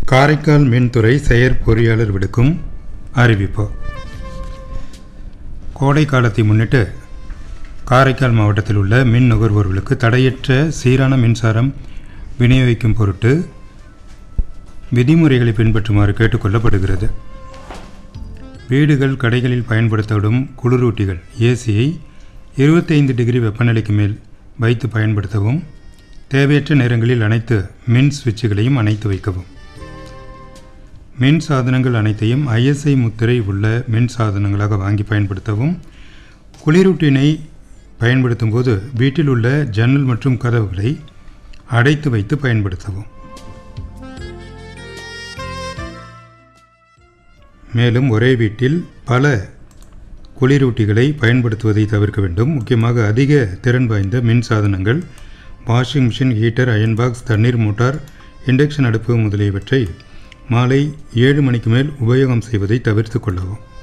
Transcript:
காரைக்கால் மின்துறை செயற் பொறியாளர் விடுக்கும் அறிவிப்பு கோடை காலத்தை முன்னிட்டு காரைக்கால் மாவட்டத்தில் உள்ள மின் நுகர்வோர்களுக்கு தடையற்ற சீரான மின்சாரம் விநியோகிக்கும் பொருட்டு விதிமுறைகளை பின்பற்றுமாறு கேட்டுக்கொள்ளப்படுகிறது வீடுகள் கடைகளில் பயன்படுத்தப்படும் குளிரூட்டிகள் ஏசியை இருபத்தைந்து டிகிரி வெப்பநிலைக்கு மேல் வைத்து பயன்படுத்தவும் தேவையற்ற நேரங்களில் அனைத்து மின் சுவிட்சுகளையும் அணைத்து வைக்கவும் மின் சாதனங்கள் அனைத்தையும் ஐஎஸ்ஐ முத்திரை உள்ள மின் சாதனங்களாக வாங்கி பயன்படுத்தவும் குளிரூட்டினை பயன்படுத்தும் போது வீட்டில் உள்ள ஜன்னல் மற்றும் கதவுகளை அடைத்து வைத்து பயன்படுத்தவும் மேலும் ஒரே வீட்டில் பல குளிரூட்டிகளை பயன்படுத்துவதை தவிர்க்க வேண்டும் முக்கியமாக அதிக திறன் வாய்ந்த மின் சாதனங்கள் washing machine heater iron box தண்ணீர் மோட்டார் இண்டக்ஷன் அடுப்பு முதலியவற்றை மாலை ஏழு மணிக்கு மேல் உபயோகம் செய்வதை தவிர்த்து கொள்ளவும்